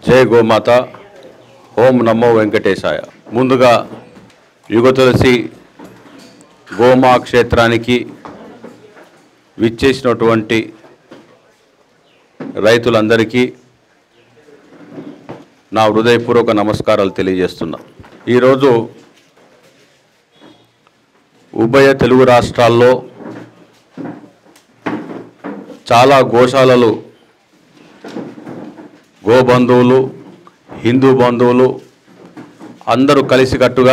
జై గోమాత ఓం నమో వెంకటేశాయ ముందుగా యుగ తులసి గోమా క్షేత్రానికి విచ్చేసినటువంటి రైతులందరికీ నా హృదయపూర్వక నమస్కారాలు తెలియజేస్తున్నా ఈరోజు ఉభయ తెలుగు రాష్ట్రాల్లో చాలా గోశాలలు గోబంధువులు హిందూ బంధువులు అందరూ కలిసికట్టుగా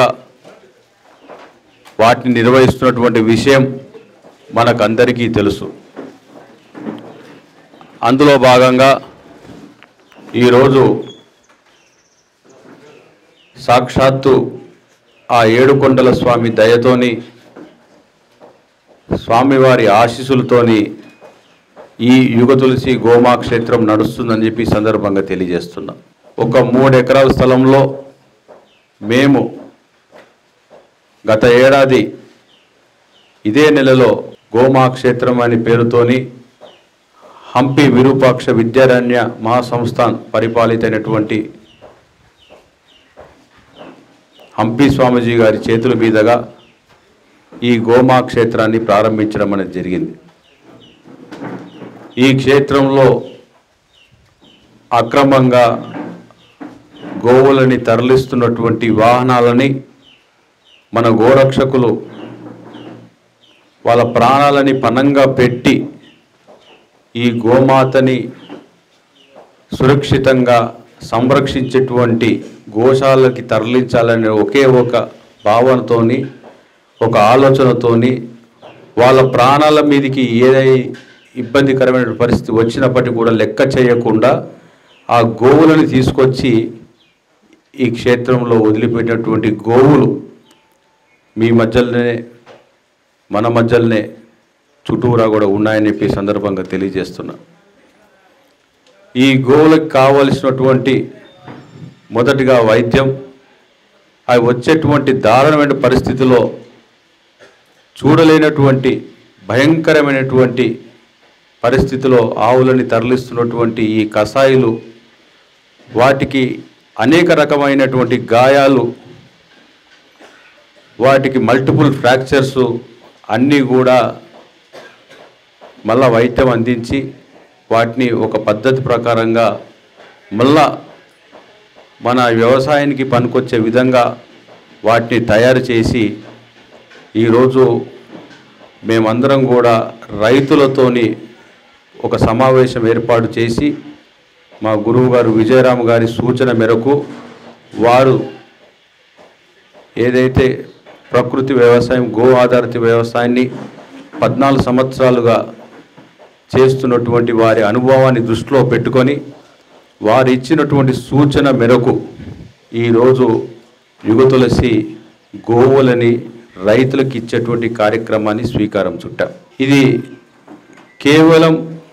వాటిని నిర్వహిస్తున్నటువంటి విషయం మనకందరికీ తెలుసు అందులో భాగంగా ఈరోజు సాక్షాత్తు ఆ ఏడుకొండల స్వామి దయతోని స్వామివారి ఆశీస్సులతోని ఈ యుగ తులసి గోమా క్షేత్రం నడుస్తుందని చెప్పి ఈ సందర్భంగా తెలియజేస్తున్నా ఒక మూడు ఎకరాల స్థలంలో మేము గత ఏడాది ఇదే నెలలో గోమా క్షేత్రం అనే పేరుతోని హంపి విరూపాక్ష విద్యారణ్య మహాసంస్థాన్ పరిపాలితైనటువంటి హంపి స్వామీజీ గారి చేతుల మీదుగా ఈ గోమా క్షేత్రాన్ని ప్రారంభించడం అనేది జరిగింది ఈ క్షేత్రంలో అక్రమంగా గోవులని తరలిస్తున్నటువంటి వాహనాలని మన గోరక్షకులు వాళ్ళ ప్రాణాలని పణంగా పెట్టి ఈ గోమాతని సురక్షితంగా సంరక్షించేటువంటి గోశాలకి తరలించాలనే ఒకే ఒక భావనతోని ఒక ఆలోచనతోని వాళ్ళ ప్రాణాల మీదకి ఏదై ఇబ్బందికరమైన పరిస్థితి వచ్చినప్పటికీ కూడా లెక్క చేయకుండా ఆ గోవులను తీసుకొచ్చి ఈ క్షేత్రంలో వదిలిపెట్టినటువంటి గోవులు మీ మధ్యలోనే మన మధ్యలోనే చుట్టూరా కూడా ఉన్నాయని చెప్పి ఈ సందర్భంగా తెలియజేస్తున్నా ఈ గోవులకు కావలసినటువంటి మొదటిగా వైద్యం అవి వచ్చేటువంటి దారుణమైన పరిస్థితిలో చూడలేనటువంటి భయంకరమైనటువంటి పరిస్థితిలో ఆవులని తరలిస్తున్నటువంటి ఈ కషాయిలు వాటికి అనేక రకమైనటువంటి గాయాలు వాటికి మల్టిపుల్ ఫ్రాక్చర్స్ అన్నీ కూడా మళ్ళా వైద్యం అందించి వాటిని ఒక పద్ధతి ప్రకారంగా మళ్ళా మన వ్యవసాయానికి పనికొచ్చే విధంగా వాటిని తయారు చేసి ఈరోజు మేమందరం కూడా రైతులతోని ఒక సమావేశం ఏర్పాటు చేసి మా గురువు గారు విజయరామ్ గారి సూచన మేరకు వారు ఏదైతే ప్రకృతి వ్యవసాయం గో ఆధారిత వ్యవసాయాన్ని పద్నాలుగు సంవత్సరాలుగా చేస్తున్నటువంటి వారి అనుభవాన్ని దృష్టిలో పెట్టుకొని వారు ఇచ్చినటువంటి సూచన మేరకు ఈరోజు యుగ తులసి గోవులని రైతులకు ఇచ్చేటువంటి కార్యక్రమాన్ని స్వీకారం చుట్టాం ఇది కేవలం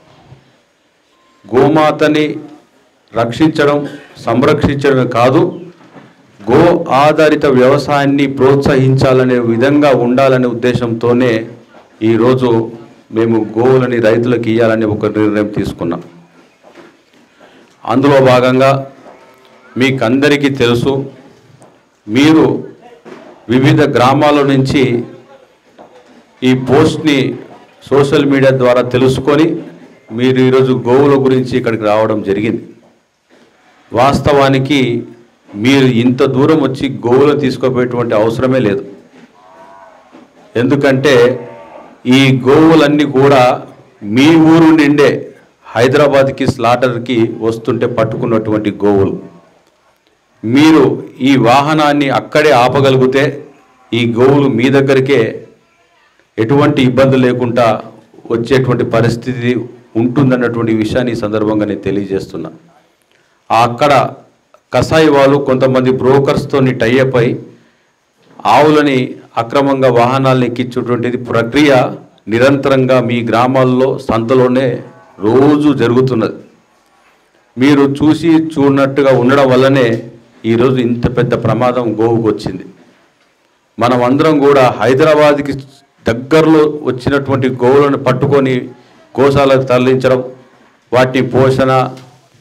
గోమాతని రక్షించడం సంరక్షించడమే కాదు గో ఆధారిత వ్యవసాయాన్ని ప్రోత్సహించాలనే విధంగా ఉండాలనే ఉద్దేశంతోనే ఈరోజు మేము గోవులని రైతులకు ఇవ్వాలని ఒక నిర్ణయం తీసుకున్నాం అందులో భాగంగా మీకందరికీ తెలుసు మీరు వివిధ గ్రామాల నుంచి ఈ పోస్ట్ని సోషల్ మీడియా ద్వారా తెలుసుకొని మీరు ఈరోజు గోవుల గురించి ఇక్కడికి రావడం జరిగింది వాస్తవానికి మీరు ఇంత దూరం వచ్చి గోవులను తీసుకోపోయేటువంటి అవసరమే లేదు ఎందుకంటే ఈ గోవులన్నీ కూడా మీ ఊరు నిండే హైదరాబాద్కి స్లాటర్కి వస్తుంటే పట్టుకున్నటువంటి గోవులు మీరు ఈ వాహనాన్ని అక్కడే ఆపగలిగితే ఈ గోవులు మీ దగ్గరికే ఎటువంటి ఇబ్బంది లేకుండా వచ్చేటువంటి పరిస్థితి ఉంటుందన్నటువంటి విషయాన్ని ఈ సందర్భంగా నేను తెలియజేస్తున్నా అక్కడ కసాయి వాళ్ళు కొంతమంది బ్రోకర్స్తోని టైఅప్ అయి ఆవులని అక్రమంగా వాహనాలను ఎక్కించేటువంటిది ప్రక్రియ నిరంతరంగా మీ గ్రామాల్లో సంతలోనే రోజు జరుగుతున్నది మీరు చూసి చూడనట్టుగా ఉండడం వల్లనే ఈరోజు ఇంత పెద్ద ప్రమాదం గోవుకు వచ్చింది మనం అందరం కూడా హైదరాబాద్కి దగ్గరలో వచ్చినటువంటి గోవులను పట్టుకొని గోశాలకు తరలించడం వాటి పోషణ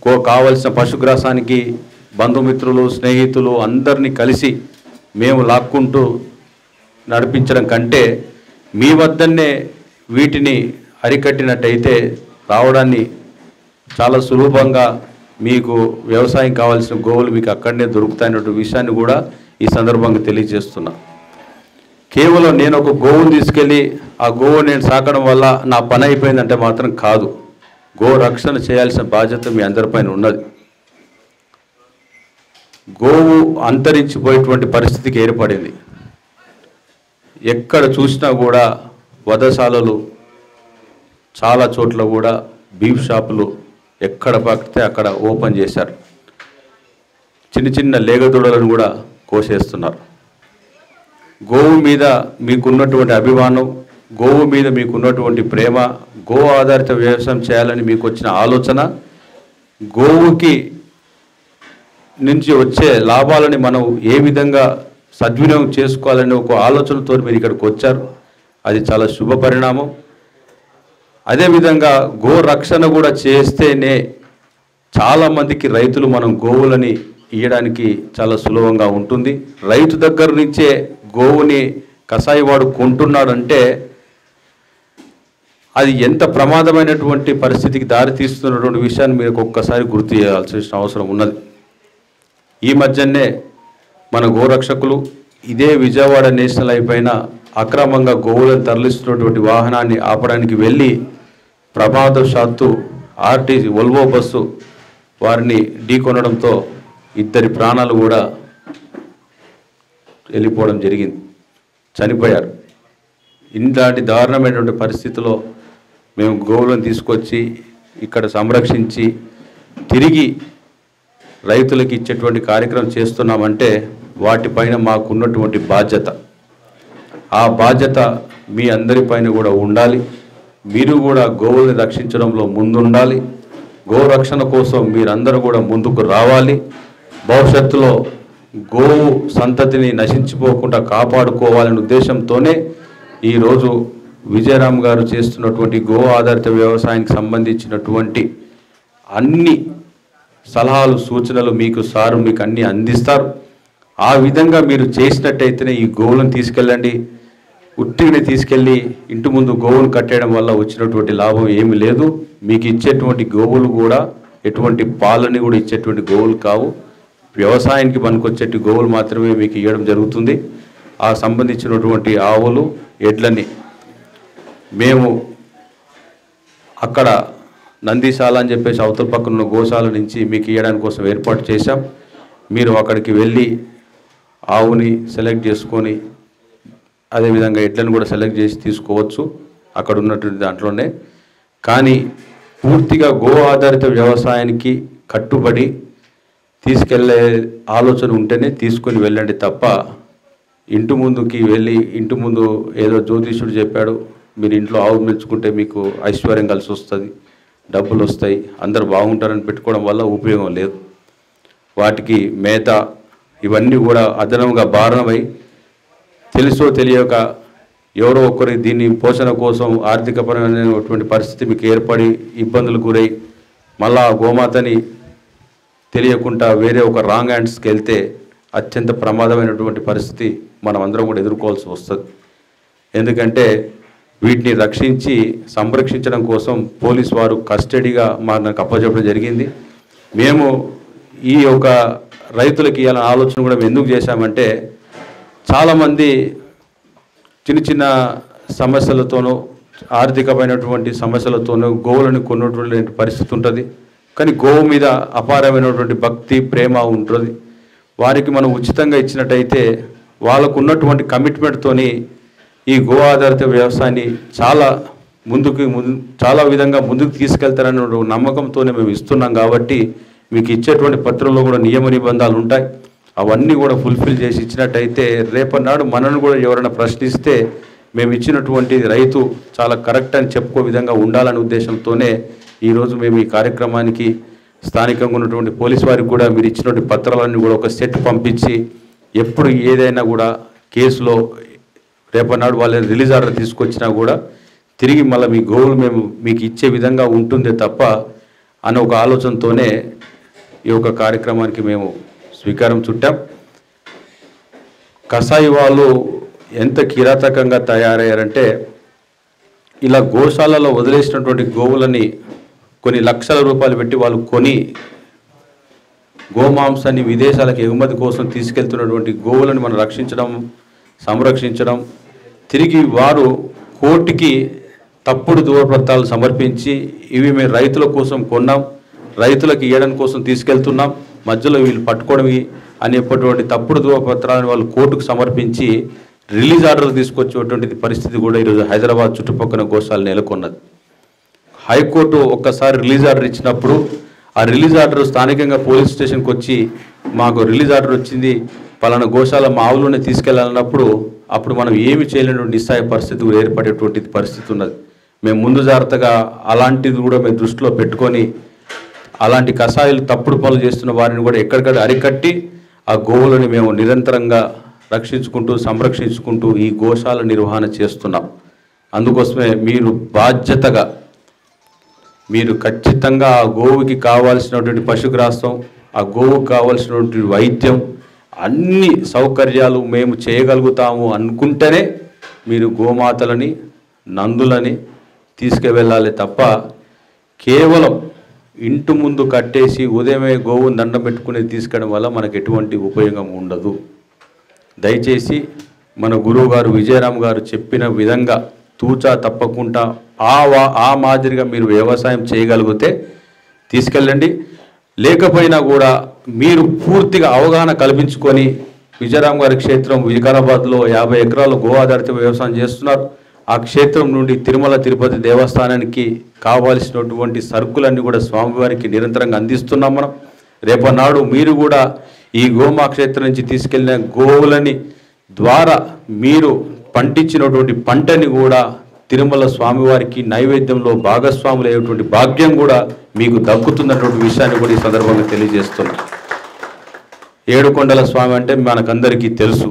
కో కావలసిన పశుగ్రాసానికి బంధుమిత్రులు స్నేహితులు అందరినీ కలిసి మేము లాక్కుంటూ నడిపించడం కంటే మీ వద్దనే వీటిని అరికట్టినట్టయితే రావడాన్ని చాలా సులభంగా మీకు వ్యవసాయం కావాల్సిన గోవులు మీకు అక్కడనే దొరుకుతాయన్నటువంటి విషయాన్ని కూడా ఈ సందర్భంగా తెలియజేస్తున్నా కేవలం నేను ఒక గోవును తీసుకెళ్ళి ఆ గోవు నేను సాకడం వల్ల నా పని అయిపోయిందంటే మాత్రం కాదు గో రక్షణ చేయాల్సిన బాధ్యత మీ అందరిపైన ఉన్నది గోవు అంతరించిపోయేటువంటి పరిస్థితికి ఏర్పడింది ఎక్కడ చూసినా కూడా వధశాలలు చాలా చోట్ల కూడా బీఫ్ షాపులు ఎక్కడ పడితే అక్కడ ఓపెన్ చేశారు చిన్న చిన్న లేగదూడలను కూడా కోసేస్తున్నారు గోవు మీద మీకున్నటువంటి అభిమానం గోవు మీద మీకున్నటువంటి ప్రేమ గో ఆధారిత వ్యవసాయం చేయాలని మీకు వచ్చిన ఆలోచన గోవుకి నుంచి వచ్చే లాభాలని మనం ఏ విధంగా సద్వినియోగం చేసుకోవాలనే ఒక ఆలోచనతో మీరు ఇక్కడికి వచ్చారు అది చాలా శుభ పరిణామం అదేవిధంగా గో రక్షణ కూడా చేస్తేనే చాలామందికి రైతులు మనం గోవులని ఇయ్యడానికి చాలా సులభంగా ఉంటుంది రైతు దగ్గర నుంచే గోవుని కషాయవాడు కొంటున్నాడంటే అది ఎంత ప్రమాదమైనటువంటి పరిస్థితికి దారి తీస్తున్నటువంటి విషయాన్ని మీరు ఒక్కసారి గుర్తు చేయాల్సిన అవసరం ఉన్నది ఈ మధ్యనే మన గోరక్షకులు ఇదే విజయవాడ నేషనల్ అయిపోయిన అక్రమంగా గోవులను తరలిస్తున్నటువంటి వాహనాన్ని ఆపడానికి వెళ్ళి ప్రమాదవశాత్తు ఆర్టీసీ వల్వో బస్సు వారిని ఢీకొనడంతో ఇద్దరి ప్రాణాలు కూడా వెళ్ళిపోవడం జరిగింది చనిపోయారు ఇలాంటి దారుణమైనటువంటి పరిస్థితిలో మేము గోవులను తీసుకొచ్చి ఇక్కడ సంరక్షించి తిరిగి రైతులకు ఇచ్చేటువంటి కార్యక్రమం చేస్తున్నామంటే వాటిపైన మాకున్నటువంటి బాధ్యత ఆ బాధ్యత మీ అందరిపైన కూడా ఉండాలి మీరు కూడా గోవుల్ని రక్షించడంలో ముందుండాలి గోరక్షణ కోసం మీరందరూ కూడా ముందుకు రావాలి భవిష్యత్తులో గోవు సంతతిని నశించిపోకుండా కాపాడుకోవాలనే ఉద్దేశంతోనే ఈరోజు విజయరామ్ గారు చేస్తున్నటువంటి గో ఆధారిత వ్యవసాయానికి సంబంధించినటువంటి అన్ని సలహాలు సూచనలు మీకు సారు మీకు అన్ని అందిస్తారు ఆ విధంగా మీరు చేసినట్టయితేనే ఈ గోవులను తీసుకెళ్ళండి ఉట్టిని తీసుకెళ్ళి ఇంటి ముందు గోవులు కట్టేయడం వల్ల వచ్చినటువంటి లాభం ఏమీ లేదు మీకు ఇచ్చేటువంటి గోవులు కూడా ఎటువంటి పాలని కూడా ఇచ్చేటువంటి గోవులు కావు వ్యవసాయానికి పనికొచ్చేటి గోవులు మాత్రమే మీకు ఇవ్వడం జరుగుతుంది ఆ సంబంధించినటువంటి ఆవులు ఎడ్లని మేము అక్కడ నందిశాల అని చెప్పేసి అవతల పక్కన ఉన్న గోశాల నుంచి మీకు ఇవ్వడానికి కోసం ఏర్పాటు చేశాం మీరు అక్కడికి వెళ్ళి ఆవుని సెలెక్ట్ చేసుకొని అదేవిధంగా ఎడ్లను కూడా సెలెక్ట్ చేసి తీసుకోవచ్చు అక్కడ ఉన్నటువంటి దాంట్లోనే కానీ పూర్తిగా గో ఆధారిత వ్యవసాయానికి కట్టుబడి తీసుకెళ్లే ఆలోచన ఉంటేనే తీసుకొని వెళ్ళండి తప్ప ఇంటి ముందుకి వెళ్ళి ఇంటి ముందు ఏదో జ్యోతిష్యుడు చెప్పాడు మీరు ఇంట్లో ఆవు మెచ్చుకుంటే మీకు ఐశ్వర్యం కలిసి వస్తుంది డబ్బులు వస్తాయి అందరు బాగుంటారని పెట్టుకోవడం వల్ల ఉపయోగం లేదు వాటికి మేత ఇవన్నీ కూడా అదనంగా భారణమై తెలుసో తెలియక ఎవరో ఒకరి దీన్ని పోషణ కోసం ఆర్థికపరమైనటువంటి పరిస్థితి మీకు ఏర్పడి ఇబ్బందులు గురై మళ్ళా ఆ గోమాతని తెలియకుండా వేరే ఒక రాంగ్ హ్యాండ్స్కి వెళ్తే అత్యంత ప్రమాదమైనటువంటి పరిస్థితి మనం అందరం కూడా ఎదుర్కోవాల్సి వస్తుంది ఎందుకంటే వీటిని రక్షించి సంరక్షించడం కోసం పోలీస్ వారు కస్టడీగా మనకు అప్పచెప్పడం జరిగింది మేము ఈ యొక్క రైతులకి ఇవ్వాలనే ఆలోచన కూడా మేము ఎందుకు చేశామంటే చాలామంది చిన్న చిన్న సమస్యలతోనూ ఆర్థికమైనటువంటి సమస్యలతోనూ గోవులను కొన్నటువంటి పరిస్థితి ఉంటుంది కానీ గోవు మీద అపారమైనటువంటి భక్తి ప్రేమ ఉంటుంది వారికి మనం ఉచితంగా ఇచ్చినట్టయితే వాళ్ళకు ఉన్నటువంటి కమిట్మెంట్తోని ఈ గో ఆధారిత వ్యవసాయాన్ని చాలా ముందుకు ముందు చాలా విధంగా ముందుకు తీసుకెళ్తారనే ఒక నమ్మకంతోనే మేము ఇస్తున్నాం కాబట్టి మీకు ఇచ్చేటువంటి పత్రంలో కూడా నియమ నిబంధనలు ఉంటాయి అవన్నీ కూడా ఫుల్ఫిల్ చేసి ఇచ్చినట్టయితే రేపటి నాడు మనను కూడా ఎవరైనా ప్రశ్నిస్తే మేము ఇచ్చినటువంటి రైతు చాలా కరెక్ట్ అని చెప్పుకో విధంగా ఉండాలనే ఉద్దేశంతోనే ఈరోజు మేము ఈ కార్యక్రమానికి స్థానికంగా ఉన్నటువంటి పోలీస్ వారికి కూడా మీరు ఇచ్చినటువంటి పత్రాలన్నీ కూడా ఒక సెట్ పంపించి ఎప్పుడు ఏదైనా కూడా కేసులో రేపటి నాడు వాళ్ళని రిలీజ్ ఆర్డర్ తీసుకొచ్చినా కూడా తిరిగి మళ్ళీ మీ గోవులు మేము మీకు ఇచ్చే విధంగా ఉంటుందే తప్ప అన్న ఒక ఆలోచనతోనే ఈ యొక్క కార్యక్రమానికి మేము స్వీకారం చుట్టాం కసాయి వాళ్ళు ఎంత కిరాతకంగా తయారయ్యారంటే ఇలా గోశాలలో వదిలేసినటువంటి గోవులని కొన్ని లక్షల రూపాయలు పెట్టి వాళ్ళు కొని గోమాంసాన్ని విదేశాలకు ఎగుమతి కోసం తీసుకెళ్తున్నటువంటి గోవులను మనం రక్షించడం సంరక్షించడం తిరిగి వారు కోర్టుకి తప్పుడు ధృవపత్రాలు సమర్పించి ఇవి మేము రైతుల కోసం కొన్నాం రైతులకు ఇవ్వడం కోసం తీసుకెళ్తున్నాం మధ్యలో వీళ్ళు పట్టుకోవడం అనేటువంటి తప్పుడు ధృవపత్రాలను వాళ్ళు కోర్టుకు సమర్పించి రిలీజ్ ఆర్డర్ తీసుకొచ్చేటువంటి పరిస్థితి కూడా ఈరోజు హైదరాబాద్ చుట్టుపక్కల గోశాలు నెలకొన్నది హైకోర్టు ఒక్కసారి రిలీజ్ ఆర్డర్ ఇచ్చినప్పుడు ఆ రిలీజ్ ఆర్డర్ స్థానికంగా పోలీస్ స్టేషన్కి వచ్చి మాకు రిలీజ్ ఆర్డర్ వచ్చింది పలానా గోశాల మా ఆవులోనే తీసుకెళ్ళాలన్నప్పుడు అప్పుడు మనం ఏమి చేయలేనటువంటి నిస్సాయ పరిస్థితి కూడా ఏర్పడేటువంటి పరిస్థితి ఉన్నది మేము ముందు జాగ్రత్తగా అలాంటిది కూడా మేము దృష్టిలో పెట్టుకొని అలాంటి కషాయాలు తప్పుడు పనులు చేస్తున్న వారిని కూడా ఎక్కడికక్కడ అరికట్టి ఆ గోవులను మేము నిరంతరంగా రక్షించుకుంటూ సంరక్షించుకుంటూ ఈ గోశాల నిర్వహణ చేస్తున్నాం అందుకోసమే మీరు బాధ్యతగా మీరు ఖచ్చితంగా ఆ గోవుకి కావాల్సినటువంటి పశుగ్రాసం ఆ గోవుకి కావాల్సినటువంటి వైద్యం అన్ని సౌకర్యాలు మేము చేయగలుగుతాము అనుకుంటేనే మీరు గోమాతలని నందులని తీసుకువెళ్ళాలి తప్ప కేవలం ఇంటి ముందు కట్టేసి ఉదయమే గోవుని దండం పెట్టుకుని తీసుకెళ్ళడం వల్ల మనకు ఎటువంటి ఉపయోగం ఉండదు దయచేసి మన గురువు గారు విజయరామ్ గారు చెప్పిన విధంగా తూచా తప్పకుండా ఆ వా ఆ మాదిరిగా మీరు వ్యవసాయం చేయగలిగితే తీసుకెళ్ళండి లేకపోయినా కూడా మీరు పూర్తిగా అవగాహన కల్పించుకొని విజయరామ్ గారి క్షేత్రం వికారాబాద్లో యాభై ఎకరాలు గో ఆధారిత వ్యవసాయం చేస్తున్నారు ఆ క్షేత్రం నుండి తిరుమల తిరుపతి దేవస్థానానికి కావాల్సినటువంటి సరుకులన్నీ కూడా స్వామివారికి నిరంతరంగా అందిస్తున్నాం మనం రేపన్నాడు మీరు కూడా ఈ గోమా క్షేత్రం నుంచి తీసుకెళ్లిన గోవులని ద్వారా మీరు పండించినటువంటి పంటని కూడా తిరుమల స్వామివారికి నైవేద్యంలో భాగస్వాములు అయ్యేటువంటి భాగ్యం కూడా మీకు దక్కుతున్నటువంటి విషయాన్ని కూడా ఈ సందర్భంగా తెలియజేస్తున్నా ఏడుకొండల స్వామి అంటే మనకందరికీ తెలుసు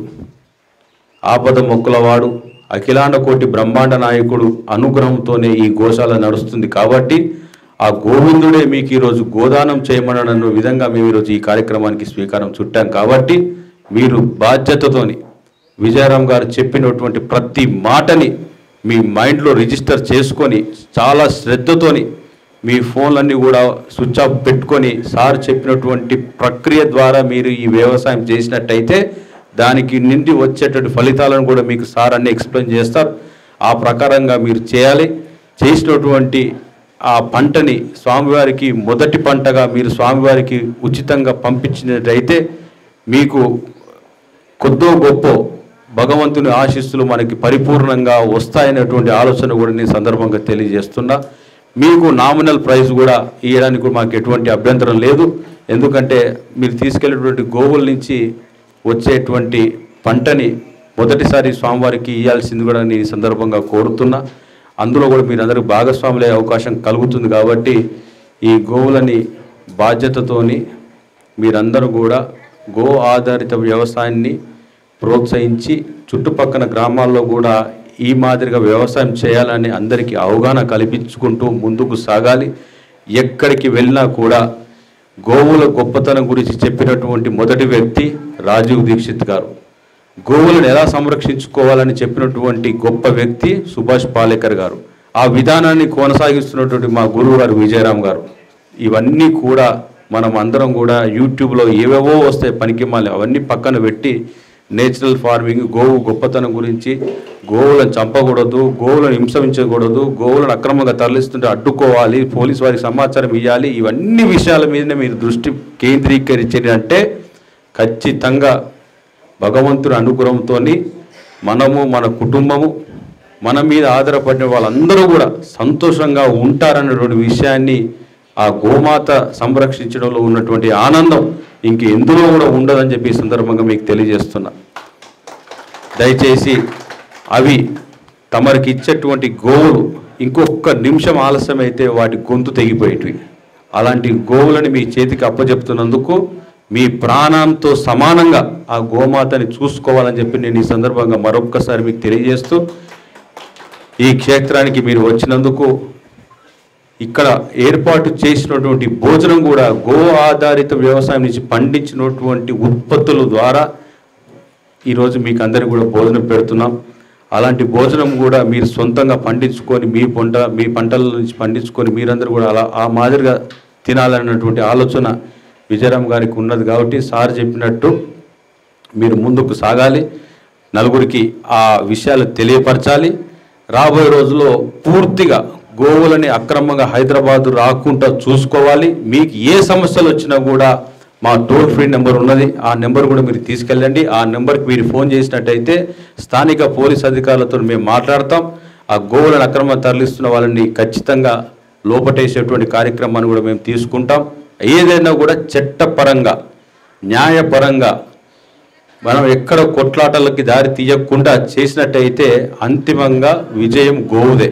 ఆపద మొక్కులవాడు అఖిలాండ కోటి బ్రహ్మాండ నాయకుడు అనుగ్రహంతోనే ఈ గోశాల నడుస్తుంది కాబట్టి ఆ గోవిందుడే మీకు ఈరోజు గోదానం చేయమనన్న విధంగా మేము ఈరోజు ఈ కార్యక్రమానికి స్వీకారం చుట్టాం కాబట్టి మీరు బాధ్యతతోని విజయరామ్ గారు చెప్పినటువంటి ప్రతి మాటని మీ మైండ్లో రిజిస్టర్ చేసుకొని చాలా శ్రద్ధతోని మీ ఫోన్లన్నీ కూడా స్విచ్ ఆఫ్ పెట్టుకొని సార్ చెప్పినటువంటి ప్రక్రియ ద్వారా మీరు ఈ వ్యవసాయం చేసినట్టయితే దానికి నుండి వచ్చేటువంటి ఫలితాలను కూడా మీకు సార్ అన్ని ఎక్స్ప్లెయిన్ చేస్తారు ఆ ప్రకారంగా మీరు చేయాలి చేసినటువంటి ఆ పంటని స్వామివారికి మొదటి పంటగా మీరు స్వామివారికి ఉచితంగా పంపించినట్టయితే మీకు కొద్దో గొప్ప భగవంతుని ఆశీస్సులు మనకి పరిపూర్ణంగా వస్తాయనేటువంటి ఆలోచన కూడా నేను సందర్భంగా తెలియజేస్తున్నా మీకు నామినల్ ప్రైస్ కూడా ఇవ్వడానికి కూడా మాకు ఎటువంటి అభ్యంతరం లేదు ఎందుకంటే మీరు తీసుకెళ్ళేటువంటి గోవుల నుంచి వచ్చేటువంటి పంటని మొదటిసారి స్వామివారికి ఇవ్వాల్సింది కూడా నేను ఈ సందర్భంగా కోరుతున్నా అందులో కూడా మీరందరూ భాగస్వాములయ్యే అవకాశం కలుగుతుంది కాబట్టి ఈ గోవులని బాధ్యతతోని మీరందరూ కూడా గో ఆధారిత వ్యవసాయాన్ని ప్రోత్సహించి చుట్టుపక్కల గ్రామాల్లో కూడా ఈ మాదిరిగా వ్యవసాయం చేయాలని అందరికీ అవగాహన కల్పించుకుంటూ ముందుకు సాగాలి ఎక్కడికి వెళ్ళినా కూడా గోవుల గొప్పతనం గురించి చెప్పినటువంటి మొదటి వ్యక్తి రాజీవ్ దీక్షిత్ గారు గోవులను ఎలా సంరక్షించుకోవాలని చెప్పినటువంటి గొప్ప వ్యక్తి సుభాష్ పాలేకర్ గారు ఆ విధానాన్ని కొనసాగిస్తున్నటువంటి మా గురువు గారు విజయరామ్ గారు ఇవన్నీ కూడా మనం అందరం కూడా యూట్యూబ్లో ఏవేవో వస్తాయి పనికి మాలి అవన్నీ పక్కన పెట్టి నేచురల్ ఫార్మింగ్ గోవు గొప్పతనం గురించి గోవులను చంపకూడదు గోవులను హింసించకూడదు గోవులను అక్రమంగా తరలిస్తుంటే అడ్డుకోవాలి పోలీస్ వారికి సమాచారం ఇవ్వాలి ఇవన్నీ విషయాల మీదనే మీరు దృష్టి కేంద్రీకరించింది అంటే ఖచ్చితంగా భగవంతుని అనుగ్రహంతో మనము మన కుటుంబము మన మీద ఆధారపడిన వాళ్ళందరూ కూడా సంతోషంగా ఉంటారన్నటువంటి విషయాన్ని ఆ గోమాత సంరక్షించడంలో ఉన్నటువంటి ఆనందం ఇంక ఎందులో కూడా ఉండదని చెప్పి ఈ సందర్భంగా మీకు తెలియజేస్తున్నా దయచేసి అవి తమరికి ఇచ్చేటువంటి గోవులు ఇంకొక నిమిషం ఆలస్యమైతే వాటి గొంతు తెగిపోయేటివి అలాంటి గోవులని మీ చేతికి అప్పచెప్తున్నందుకు మీ ప్రాణంతో సమానంగా ఆ గోమాతని చూసుకోవాలని చెప్పి నేను ఈ సందర్భంగా మరొక్కసారి మీకు తెలియజేస్తూ ఈ క్షేత్రానికి మీరు వచ్చినందుకు ఇక్కడ ఏర్పాటు చేసినటువంటి భోజనం కూడా గో ఆధారిత వ్యవసాయం నుంచి పండించినటువంటి ఉత్పత్తుల ద్వారా ఈరోజు మీకు అందరికీ కూడా భోజనం పెడుతున్నాం అలాంటి భోజనం కూడా మీరు సొంతంగా పండించుకొని మీ పంట మీ పంటల నుంచి పండించుకొని మీరందరూ కూడా అలా ఆ మాదిరిగా తినాలన్నటువంటి ఆలోచన విజయరామ్ గారికి ఉన్నది కాబట్టి సార్ చెప్పినట్టు మీరు ముందుకు సాగాలి నలుగురికి ఆ విషయాలు తెలియపరచాలి రాబోయే రోజుల్లో పూర్తిగా గోవులని అక్రమంగా హైదరాబాద్ రాకుండా చూసుకోవాలి మీకు ఏ సమస్యలు వచ్చినా కూడా మా టోల్ ఫ్రీ నెంబర్ ఉన్నది ఆ నెంబర్ కూడా మీరు తీసుకెళ్ళండి ఆ నెంబర్కి మీరు ఫోన్ చేసినట్టయితే స్థానిక పోలీస్ అధికారులతో మేము మాట్లాడతాం ఆ గోవులను అక్రమంగా తరలిస్తున్న వాళ్ళని ఖచ్చితంగా లోపటేసేటువంటి కార్యక్రమాన్ని కూడా మేము తీసుకుంటాం ఏదైనా కూడా చట్టపరంగా న్యాయపరంగా మనం ఎక్కడ కొట్లాటలకి దారి తీయకుండా చేసినట్టయితే అంతిమంగా విజయం గోవుదే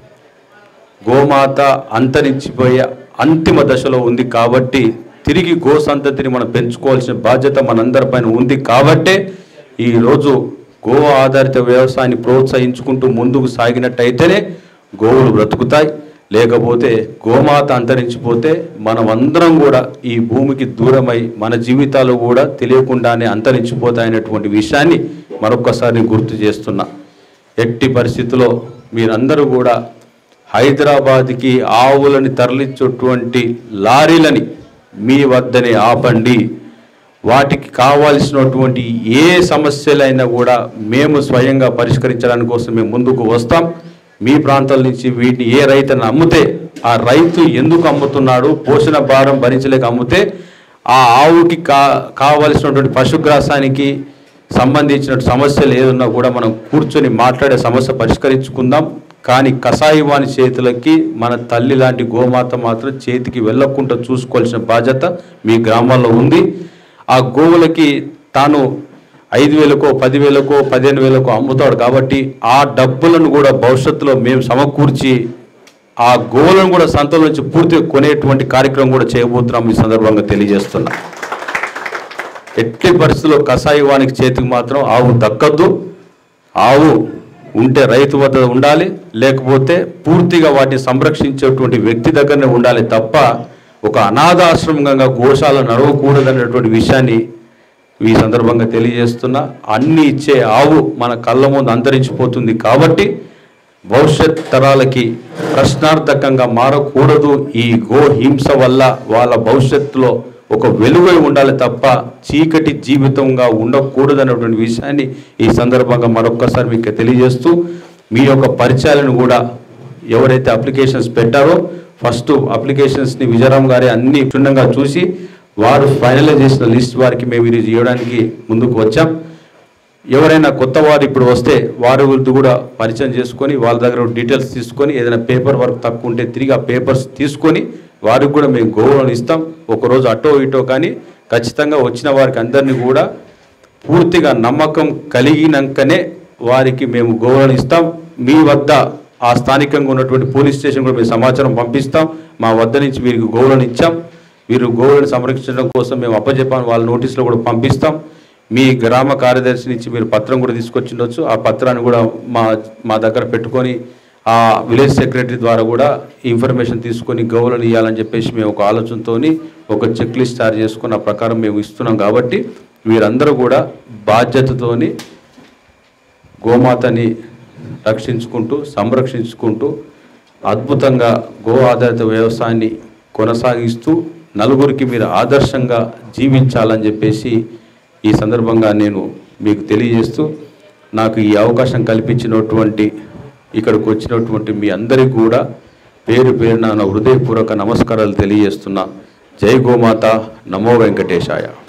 గోమాత అంతరించిపోయే అంతిమ దశలో ఉంది కాబట్టి తిరిగి గో సంతతిని మనం పెంచుకోవాల్సిన బాధ్యత మనందరిపైన ఉంది కాబట్టే ఈరోజు గో ఆధారిత వ్యవసాయాన్ని ప్రోత్సహించుకుంటూ ముందుకు సాగినట్టయితేనే గోవులు బ్రతుకుతాయి లేకపోతే గోమాత అంతరించిపోతే మనం అందరం కూడా ఈ భూమికి దూరమై మన జీవితాలు కూడా తెలియకుండానే అంతరించిపోతాయనేటువంటి విషయాన్ని మరొక్కసారి గుర్తు చేస్తున్నా ఎట్టి పరిస్థితుల్లో మీరందరూ కూడా హైదరాబాద్కి ఆవులని తరలించేటువంటి లారీలని మీ వద్దనే ఆపండి వాటికి కావాల్సినటువంటి ఏ సమస్యలైనా కూడా మేము స్వయంగా పరిష్కరించడానికి కోసం మేము ముందుకు వస్తాం మీ ప్రాంతాల నుంచి వీటిని ఏ రైతుని అమ్మితే ఆ రైతు ఎందుకు అమ్ముతున్నాడు పోషణ భారం భరించలేక అమ్మితే ఆ ఆవుకి కా కావలసినటువంటి పశుగ్రాసానికి సంబంధించిన సమస్యలు ఏదున్నా కూడా మనం కూర్చొని మాట్లాడే సమస్య పరిష్కరించుకుందాం కానీ కషాయవాణి చేతులకి మన తల్లి లాంటి గోమాత మాత్రం చేతికి వెళ్ళకుండా చూసుకోవాల్సిన బాధ్యత మీ గ్రామాల్లో ఉంది ఆ గోవులకి తాను ఐదు వేలకో పదివేలకో పదిహేను వేలకో అమ్ముతాడు కాబట్టి ఆ డబ్బులను కూడా భవిష్యత్తులో మేము సమకూర్చి ఆ గోవులను కూడా సంతల నుంచి పూర్తిగా కొనేటువంటి కార్యక్రమం కూడా చేయబోతున్నాం ఈ సందర్భంగా తెలియజేస్తున్నా ఎట్టి పరిస్థితుల్లో కషాయవానికి చేతికి మాత్రం ఆవు దక్కద్దు ఆవు ఉంటే రైతు వద్ద ఉండాలి లేకపోతే పూర్తిగా వాటిని సంరక్షించేటువంటి వ్యక్తి దగ్గరనే ఉండాలి తప్ప ఒక అనాథాశ్రమంగా గోశాల నడవకూడదనేటువంటి విషయాన్ని ఈ సందర్భంగా తెలియజేస్తున్నా అన్ని ఇచ్చే ఆవు మన కళ్ళ ముందు అంతరించిపోతుంది కాబట్టి భవిష్యత్ తరాలకి ప్రశ్నార్థకంగా మారకూడదు ఈ గో హింస వల్ల వాళ్ళ భవిష్యత్తులో ఒక వెలుగై ఉండాలి తప్ప చీకటి జీవితంగా ఉండకూడదనేటువంటి విషయాన్ని ఈ సందర్భంగా మరొక్కసారి మీకు తెలియజేస్తూ మీ యొక్క పరిచయాలను కూడా ఎవరైతే అప్లికేషన్స్ పెట్టారో ఫస్ట్ అప్లికేషన్స్ని విజయరామ్ గారే అన్ని క్షుణ్ణంగా చూసి వారు ఫైనలైజ్ చేసిన లిస్ట్ వారికి మేము ఇది చేయడానికి ముందుకు వచ్చాం ఎవరైనా కొత్త వారు ఇప్పుడు వస్తే వారి గురించి కూడా పరిచయం చేసుకొని వాళ్ళ దగ్గర డీటెయిల్స్ తీసుకొని ఏదైనా పేపర్ వర్క్ తక్కువ ఉంటే తిరిగి ఆ పేపర్స్ తీసుకొని వారికి కూడా మేము గౌరవం ఇస్తాం ఒకరోజు అటో ఇటో కానీ ఖచ్చితంగా వచ్చిన వారికి అందరినీ కూడా పూర్తిగా నమ్మకం కలిగినాకనే వారికి మేము గౌరవం ఇస్తాం మీ వద్ద ఆ స్థానికంగా ఉన్నటువంటి పోలీస్ స్టేషన్ కూడా మేము సమాచారం పంపిస్తాం మా వద్ద నుంచి వీరికి గౌరవం ఇచ్చాం వీరు గోవులను సంరక్షించడం కోసం మేము అప్పచెప్పాను వాళ్ళ నోటీసులో కూడా పంపిస్తాం మీ గ్రామ కార్యదర్శి నుంచి మీరు పత్రం కూడా తీసుకొచ్చిండొచ్చు ఆ పత్రాన్ని కూడా మా మా దగ్గర పెట్టుకొని ఆ విలేజ్ సెక్రటరీ ద్వారా కూడా ఇన్ఫర్మేషన్ తీసుకొని గౌలను ఇవ్వాలని చెప్పేసి మేము ఒక ఆలోచనతోని ఒక చెక్ లిస్ట్ తయారు చేసుకున్న ప్రకారం మేము ఇస్తున్నాం కాబట్టి వీరందరూ కూడా బాధ్యతతోని గోమాతని రక్షించుకుంటూ సంరక్షించుకుంటూ అద్భుతంగా గో ఆధారిత వ్యవసాయాన్ని కొనసాగిస్తూ నలుగురికి మీరు ఆదర్శంగా జీవించాలని చెప్పేసి ఈ సందర్భంగా నేను మీకు తెలియజేస్తూ నాకు ఈ అవకాశం కల్పించినటువంటి ఇక్కడికి వచ్చినటువంటి మీ అందరికీ కూడా పేరు పేరున నా హృదయపూర్వక నమస్కారాలు తెలియజేస్తున్నా జై గోమాత నమో వెంకటేశాయ